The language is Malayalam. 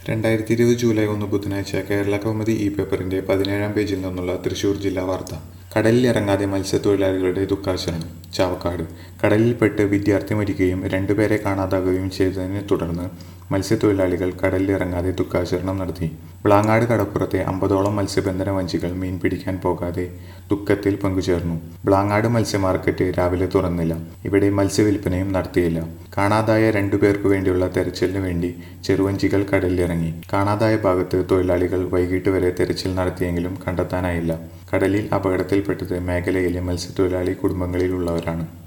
രണ്ടായിരത്തി ഇരുപത് ജൂലൈ ഒന്ന് ബുധനാഴ്ച കേരള കൗമുദി ഇ പേപ്പറിന്റെ പതിനേഴാം പേജിൽ നിന്നുള്ള തൃശൂർ ജില്ലാ വാർത്ത കടലിൽ ഇറങ്ങാതെ മത്സ്യത്തൊഴിലാളികളുടെ ദുഃഖാചരണം ചാവക്കാട് കടലിൽപ്പെട്ട് വിദ്യാർത്ഥി മരിക്കുകയും രണ്ടുപേരെ കാണാതാകുകയും ചെയ്തതിനെ തുടർന്ന് മത്സ്യത്തൊഴിലാളികൾ കടലിൽ ഇറങ്ങാതെ ദുഃഖാചരണം നടത്തി വിളാങ്ങാട് കടപ്പുറത്തെ അമ്പതോളം മത്സ്യബന്ധന വഞ്ചികൾ മീൻ പിടിക്കാൻ പോകാതെ ദുഃഖത്തിൽ പങ്കുചേർന്നു വിളാങ്ങാട് മത്സ്യ മാർക്കറ്റ് രാവിലെ തുറന്നില്ല ഇവിടെ മത്സ്യവില്പനയും നടത്തിയില്ല കാണാതായ രണ്ടുപേർക്കു വേണ്ടിയുള്ള തെരച്ചിലിനു വേണ്ടി ചെറുവഞ്ചികൾ കടലിലിറങ്ങി കാണാതായ ഭാഗത്ത് തൊഴിലാളികൾ വൈകിട്ട് വരെ തെരച്ചിൽ നടത്തിയെങ്കിലും കണ്ടെത്താനായില്ല കടലിൽ അപകടത്തിൽപ്പെട്ടത് മേഖലയിലെ മത്സ്യത്തൊഴിലാളി കുടുംബങ്ങളിലുള്ളവരാണ്